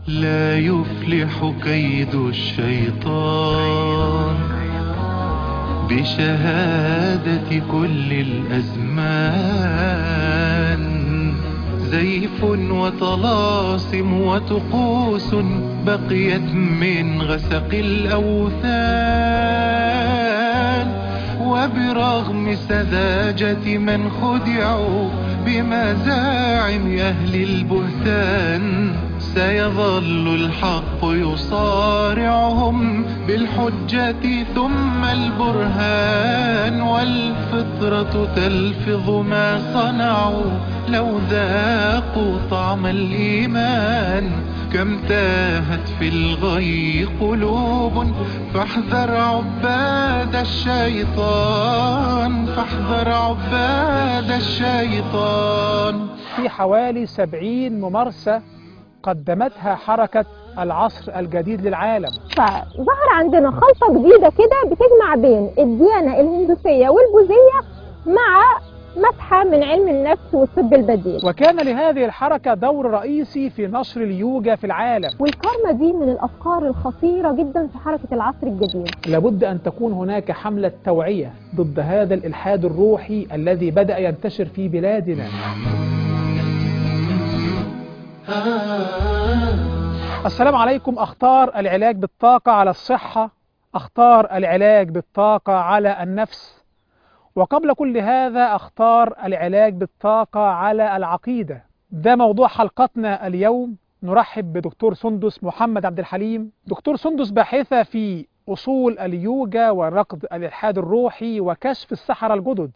لا يفلح كيد الشيطان بشهادة كل الأزمان زيف وطلاسم وطقوس بقيت من غسق الأوثان وبرغم سذاجة من خدعوا بمزاعم أهل البهتان سيظل الحق يصارعهم بالحجة ثم البرهان والفطرة تلفظ ما صنعوا لو ذاقوا طعم الإيمان كم تاهت في الغي قلوب فاحذر عباد الشيطان فاحذر عباد الشيطان في حوالي سبعين ممارسة قدمتها حركة العصر الجديد للعالم فظهر عندنا خلطة جديدة كده بتجمع بين الديانة الهندوسية والبوذية مع مسحة من علم النفس والطب البديل وكان لهذه الحركة دور رئيسي في نشر اليوجا في العالم والكارما دي من الأفكار الخطيرة جدا في حركة العصر الجديد لابد أن تكون هناك حملة توعية ضد هذا الإلحاد الروحي الذي بدأ ينتشر في بلادنا السلام عليكم أخطار العلاج بالطاقة على الصحة أخطار العلاج بالطاقة على النفس وقبل كل هذا أخطار العلاج بالطاقة على العقيدة ده موضوع حلقتنا اليوم نرحب بدكتور سندس محمد عبد الحليم دكتور سندس باحثة في أصول اليوجا ورقد الإلحاد الروحي وكشف السحرة الجدد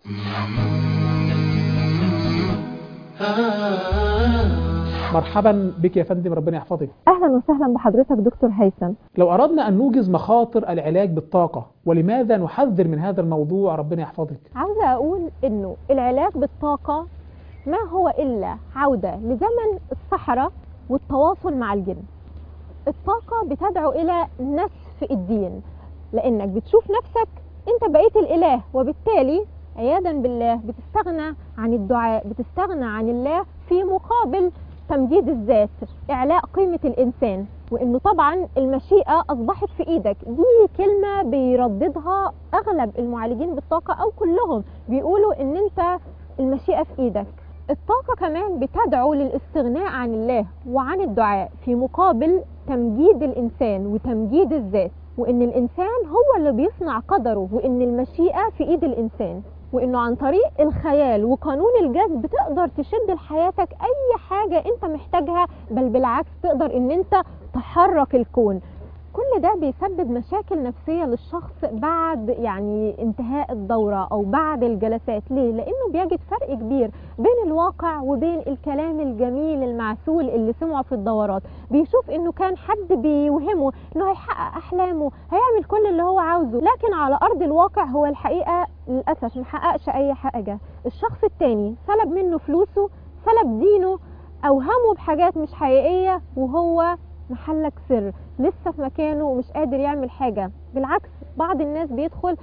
مرحبا بك يا فندم ربنا يحفظك أهلا وسهلا بحضرتك دكتور هيثم لو أردنا أن نوجز مخاطر العلاج بالطاقة ولماذا نحذر من هذا الموضوع ربنا يحفظك عاوزة أقول إنه العلاج بالطاقة ما هو إلا عودة لزمن الصحراء والتواصل مع الجن الطاقة بتدعو إلى نسف الدين لأنك بتشوف نفسك أنت بقيت الإله وبالتالي عياذا بالله بتستغنى عن الدعاء بتستغنى عن الله في مقابل تمجيد الذات إعلاء قيمة الإنسان وإنه طبعا المشيئة أصبحت في إيدك دي كلمة بيرددها أغلب المعالجين بالطاقة أو كلهم بيقولوا إن أنت المشيئة في إيدك الطاقة كمان بتدعو للاستغناء عن الله وعن الدعاء في مقابل تمجيد الإنسان وتمجيد الذات وإن الإنسان هو اللي بيصنع قدره وإن المشيئة في إيد الإنسان وانه عن طريق الخيال وقانون الجذب تقدر تشد لحياتك اي حاجه انت محتاجها بل بالعكس تقدر ان انت تحرك الكون كل ده بيسبب مشاكل نفسية للشخص بعد يعني انتهاء الدورة أو بعد الجلسات ليه؟ لأنه بيجد فرق كبير بين الواقع وبين الكلام الجميل المعسول اللي سمعه في الدورات بيشوف إنه كان حد بيوهمه إنه هيحقق أحلامه هيعمل كل اللي هو عاوزه لكن على أرض الواقع هو الحقيقة للأسف محققش أي حاجة الشخص التاني سلب منه فلوسه سلب دينه أوهمه بحاجات مش حقيقية وهو محلك سر لسه في مكانه ومش قادر يعمل حاجة بالعكس بعض الناس بيدخل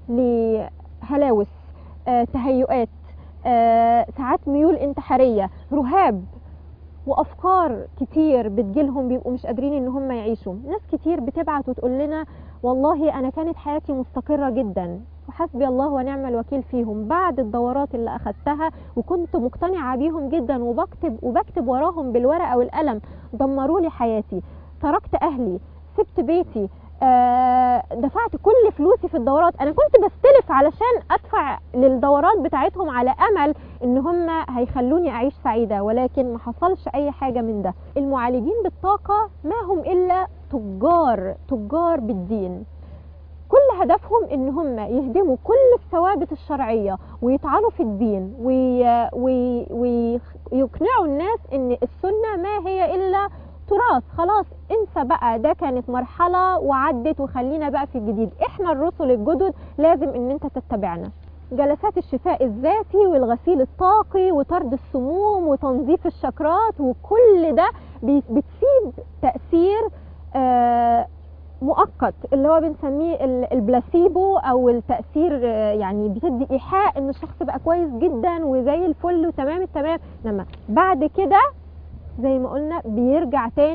لهلاوس آه، تهيؤات آه، ساعات ميول انتحارية رهاب وافكار كتير بتجيلهم بيبقوا مش قادرين ان هم يعيشوا ناس كتير بتبعت وتقول لنا والله انا كانت حياتي مستقرة جدا وحسبي الله ونعم الوكيل فيهم بعد الدورات اللي اخدتها وكنت مقتنعة بيهم جدا وبكتب وبكتب وراهم بالورقة والقلم دمروا لي حياتي تركت اهلي سبت بيتي آه، دفعت كل فلوسي في الدورات انا كنت بستلف علشان ادفع للدورات بتاعتهم على امل ان هم هيخلوني اعيش سعيده ولكن ما حصلش اي حاجه من ده المعالجين بالطاقه ما هم الا تجار تجار بالدين كل هدفهم ان هم يهدموا كل الثوابت الشرعيه ويطعنوا في الدين وي... وي... ويقنعوا الناس ان السنه ما هي الا تراث خلاص انسى بقى ده كانت مرحله وعدت وخلينا بقى في الجديد احنا الرسل الجدد لازم ان انت تتبعنا جلسات الشفاء الذاتي والغسيل الطاقي وطرد السموم وتنظيف الشكرات وكل ده بي- بتسيب تأثير آه، مؤقت اللي هو بنسميه ال- البلاسيبو او التأثير آه، يعني بتدي ايحاء ان الشخص بقى كويس جدا وزي الفل وتمام التمام لما بعد كده زي ما قلنا بيرجع تاني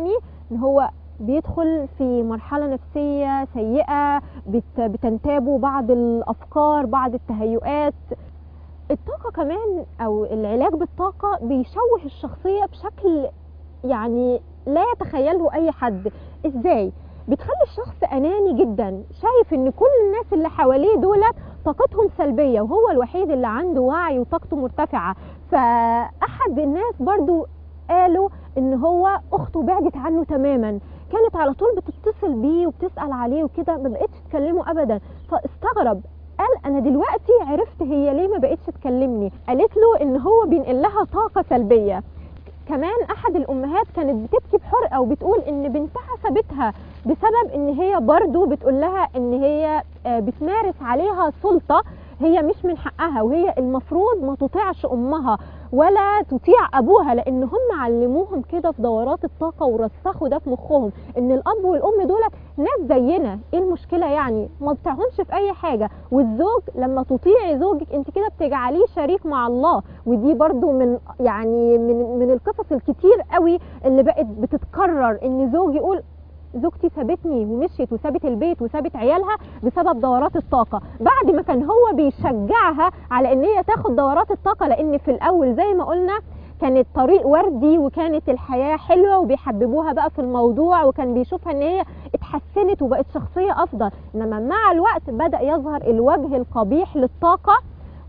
ان هو بيدخل في مرحلة نفسية سيئة بت- بتنتابه بعض الأفكار بعض التهيؤات الطاقة كمان أو العلاج بالطاقة بيشوه الشخصية بشكل يعني لا يتخيله أي حد إزاي؟ بتخلي الشخص أناني جدا شايف إن كل الناس اللي حواليه دولت طاقتهم سلبية وهو الوحيد اللي عنده وعي وطاقته مرتفعة فأحد الناس برضو قالوا إن هو أخته بعدت عنه تماما كانت على طول بتتصل بيه وبتسأل عليه وكده ما بقتش تكلمه أبدا فاستغرب قال انا دلوقتي عرفت هي ليه ما بقتش تكلمني قالت له ان هو بينقل لها طاقه سلبيه كمان احد الامهات كانت بتبكي بحرقه وبتقول ان بنتها سابتها بسبب ان هي برضو بتقول لها ان هي آه، بتمارس عليها سلطه هي مش من حقها وهي المفروض ما تطيعش امها ولا تطيع ابوها لان هم علموهم كده في دورات الطاقه ورسخوا ده في مخهم ان الاب والام دولت ناس زينا ايه المشكله يعني ما تطيعهمش في اي حاجه والزوج لما تطيعي زوجك انت كده بتجعليه شريك مع الله ودي برضو من يعني من من القصص الكتير قوي اللي بقت بتتكرر ان زوج يقول زوجتي سابتني ومشيت وسابت البيت وسابت عيالها بسبب دورات الطاقة بعد ما كان هو بيشجعها على ان هي تاخد دورات الطاقة لان في الاول زي ما قلنا كانت طريق وردي وكانت الحياة حلوة وبيحببوها بقى في الموضوع وكان بيشوفها ان هي اتحسنت وبقت شخصية افضل انما مع الوقت بدأ يظهر الوجه القبيح للطاقة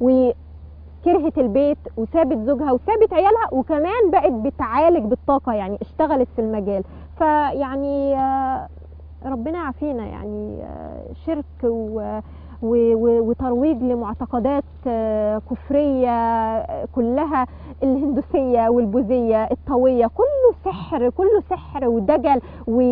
وكرهت البيت وسابت زوجها وسابت عيالها وكمان بقت بتعالج بالطاقة يعني اشتغلت في المجال فيعني آه، ربنا يعافينا يعني آه، شرك و و- و- وترويج لمعتقدات آه، كفرية آه، كلها الهندوسية والبوذية الطوية كله سحر كله سحر ودجل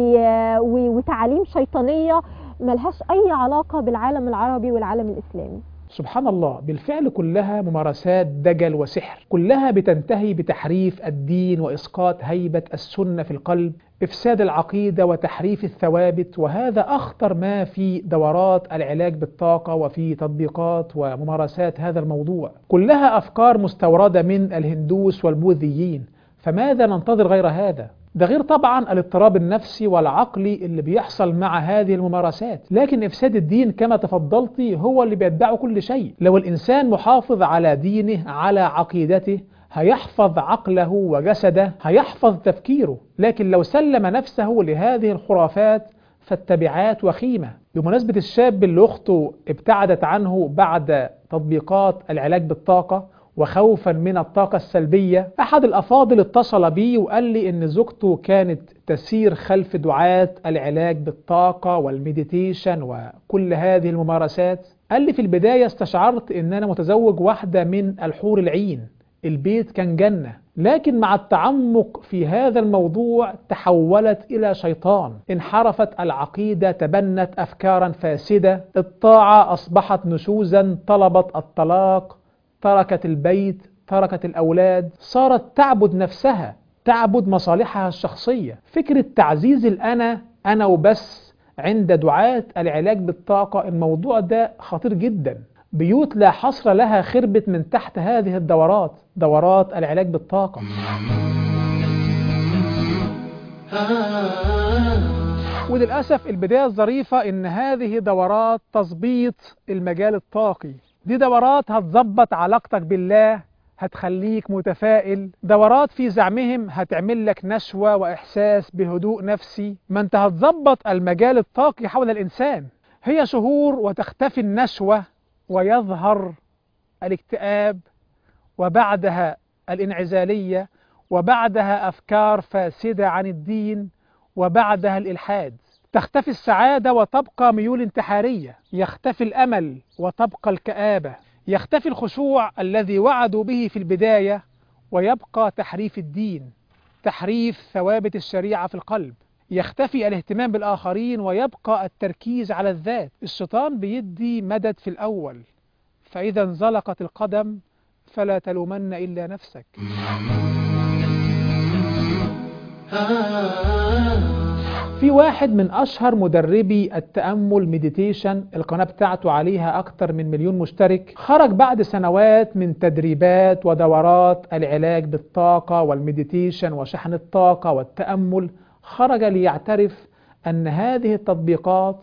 و- و- وتعاليم شيطانية ملهاش أي علاقة بالعالم العربي والعالم الإسلامي سبحان الله بالفعل كلها ممارسات دجل وسحر كلها بتنتهي بتحريف الدين وإسقاط هيبة السنة في القلب إفساد العقيدة وتحريف الثوابت وهذا أخطر ما في دورات العلاج بالطاقة وفي تطبيقات وممارسات هذا الموضوع كلها أفكار مستوردة من الهندوس والبوذيين فماذا ننتظر غير هذا؟ ده غير طبعا الاضطراب النفسي والعقلي اللي بيحصل مع هذه الممارسات لكن افساد الدين كما تفضلتي هو اللي بيتبعه كل شيء لو الانسان محافظ على دينه على عقيدته هيحفظ عقله وجسده هيحفظ تفكيره لكن لو سلم نفسه لهذه الخرافات فالتبعات وخيمة بمناسبة الشاب اللي أخته ابتعدت عنه بعد تطبيقات العلاج بالطاقة وخوفا من الطاقة السلبية أحد الأفاضل اتصل بي وقال لي إن زوجته كانت تسير خلف دعاة العلاج بالطاقة والميديتيشن وكل هذه الممارسات قال لي في البداية استشعرت إن أنا متزوج واحدة من الحور العين البيت كان جنة لكن مع التعمق في هذا الموضوع تحولت إلى شيطان انحرفت العقيدة تبنت أفكارا فاسدة الطاعة أصبحت نشوزا طلبت الطلاق تركت البيت تركت الأولاد صارت تعبد نفسها تعبد مصالحها الشخصية فكرة تعزيز الأنا أنا وبس عند دعاة العلاج بالطاقة الموضوع ده خطير جدا بيوت لا حصر لها خربت من تحت هذه الدورات دورات العلاج بالطاقة وللأسف البداية الظريفة إن هذه دورات تظبيط المجال الطاقي دي دورات هتظبط علاقتك بالله هتخليك متفائل دورات في زعمهم هتعمل لك نشوة وإحساس بهدوء نفسي ما انت هتظبط المجال الطاقي حول الإنسان هي شهور وتختفي النشوة ويظهر الاكتئاب وبعدها الانعزالية وبعدها أفكار فاسدة عن الدين وبعدها الإلحاد تختفي السعادة وتبقى ميول انتحارية يختفي الأمل وتبقى الكآبة يختفي الخشوع الذي وعدوا به في البداية ويبقى تحريف الدين تحريف ثوابت الشريعة في القلب يختفي الاهتمام بالآخرين ويبقى التركيز على الذات الشيطان بيدي مدد في الأول فإذا انزلقت القدم فلا تلومن إلا نفسك في واحد من أشهر مدربي التأمل مديتيشن القناة بتاعته عليها أكتر من مليون مشترك خرج بعد سنوات من تدريبات ودورات العلاج بالطاقة والمديتيشن وشحن الطاقة والتأمل خرج ليعترف أن هذه التطبيقات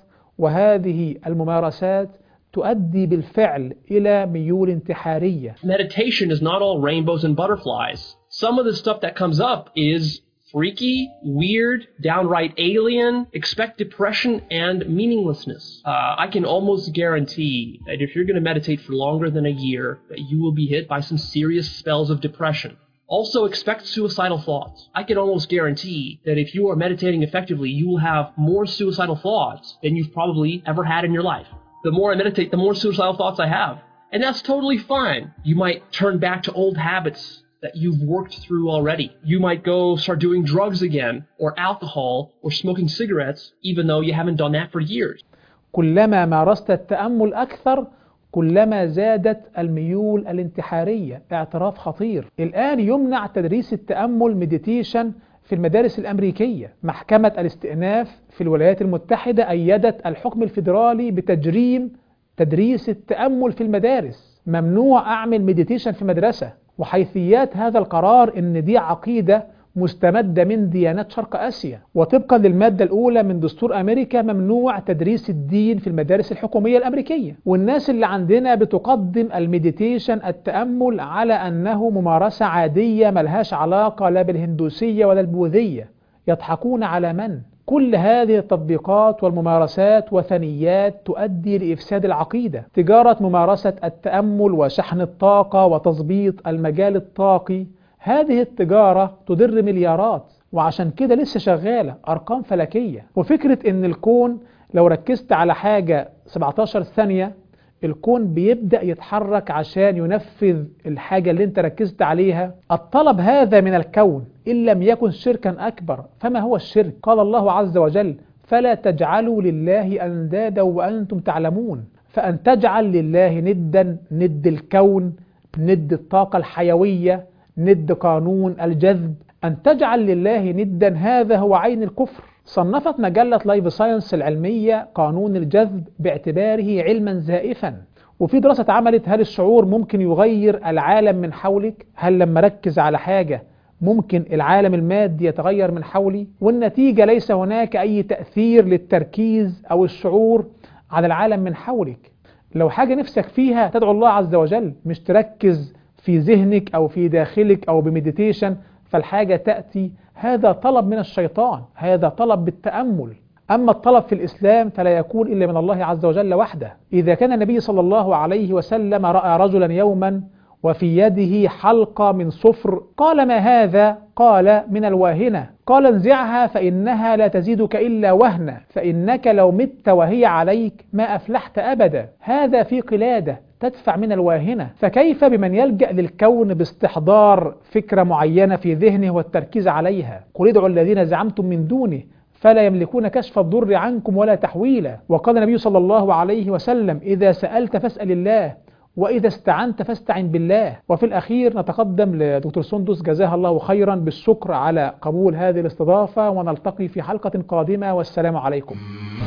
وهذه الممارسات تؤدي بالفعل إلى ميول انتحارية meditation is not all rainbows and butterflies. Some of the stuff that comes up is freaky, weird, downright alien, expect depression and meaninglessness. Uh, I can almost guarantee that if you're going to meditate for longer than a year, that you will be hit by some serious spells of depression. Also, expect suicidal thoughts. I can almost guarantee that if you are meditating effectively, you will have more suicidal thoughts than you've probably ever had in your life. The more I meditate, the more suicidal thoughts I have. And that's totally fine. You might turn back to old habits that you've worked through already. You might go start doing drugs again, or alcohol, or smoking cigarettes, even though you haven't done that for years. كلما مارست التأمل أكثر كلما زادت الميول الانتحارية اعتراف خطير الآن يمنع تدريس التأمل مديتيشن في المدارس الأمريكية محكمة الاستئناف في الولايات المتحدة أيدت الحكم الفيدرالي بتجريم تدريس التأمل في المدارس ممنوع أعمل مديتيشن في مدرسة وحيثيات هذا القرار إن دي عقيدة مستمدة من ديانات شرق آسيا وطبقا للمادة الأولى من دستور أمريكا ممنوع تدريس الدين في المدارس الحكومية الأمريكية والناس اللي عندنا بتقدم المديتيشن التأمل على أنه ممارسة عادية ملهاش علاقة لا بالهندوسية ولا البوذية يضحكون على من؟ كل هذه التطبيقات والممارسات وثنيات تؤدي لإفساد العقيدة تجارة ممارسة التأمل وشحن الطاقة وتظبيط المجال الطاقي هذه التجارة تدر مليارات وعشان كده لسه شغالة أرقام فلكية وفكرة إن الكون لو ركزت على حاجة 17 ثانية الكون بيبدأ يتحرك عشان ينفذ الحاجة اللي انت ركزت عليها الطلب هذا من الكون إن لم يكن شركا أكبر فما هو الشرك قال الله عز وجل فلا تجعلوا لله أندادا وأنتم تعلمون فأن تجعل لله ندا ند الكون ند الطاقة الحيوية ند قانون الجذب أن تجعل لله ندا هذا هو عين الكفر صنفت مجلة لايف ساينس العلمية قانون الجذب باعتباره علما زائفا وفي دراسة اتعملت هل الشعور ممكن يغير العالم من حولك هل لما ركز على حاجة ممكن العالم المادي يتغير من حولي والنتيجة ليس هناك أي تأثير للتركيز أو الشعور على العالم من حولك لو حاجة نفسك فيها تدعو الله عز وجل مش تركز في ذهنك أو في داخلك أو بمديتيشن فالحاجة تأتي هذا طلب من الشيطان هذا طلب بالتأمل أما الطلب في الإسلام فلا يكون إلا من الله عز وجل وحده إذا كان النبي صلى الله عليه وسلم رأى رجلا يوما وفي يده حلقة من صفر قال ما هذا قال من الواهنة قال انزعها فإنها لا تزيدك إلا وهنا فإنك لو مت وهي عليك ما أفلحت أبدا هذا في قلادة تدفع من الواهنة فكيف بمن يلجأ للكون باستحضار فكرة معينة في ذهنه والتركيز عليها قل ادعوا الذين زعمتم من دونه فلا يملكون كشف الضر عنكم ولا تحويلا وقال النبي صلى الله عليه وسلم إذا سألت فاسأل الله وإذا استعنت فاستعن بالله وفي الأخير نتقدم لدكتور سندس جزاها الله خيرا بالشكر على قبول هذه الاستضافة ونلتقي في حلقة قادمة والسلام عليكم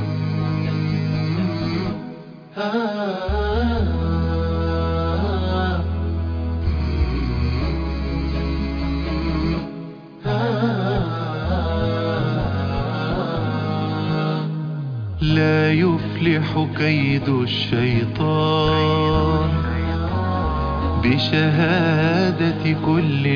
لا يفلح كيد الشيطان بشهادة كل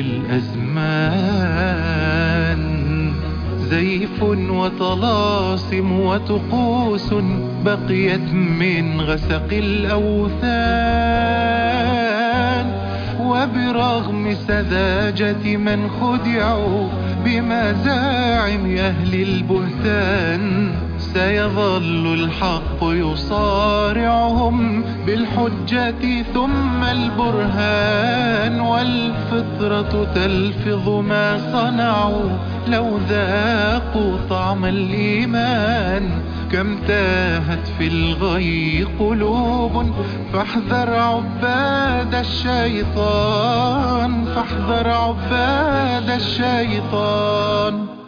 الأزمان زيف وطلاسم وطقوس بقيت من غسق الأوثان وبرغم سذاجة من خدعوا بمزاعم أهل البهتان سيظل الحق يصارعهم بالحجة ثم البرهان والفطرة تلفظ ما صنعوا لو ذاقوا طعم الإيمان كم تاهت في الغي قلوب فاحذر عباد الشيطان فاحذر عباد الشيطان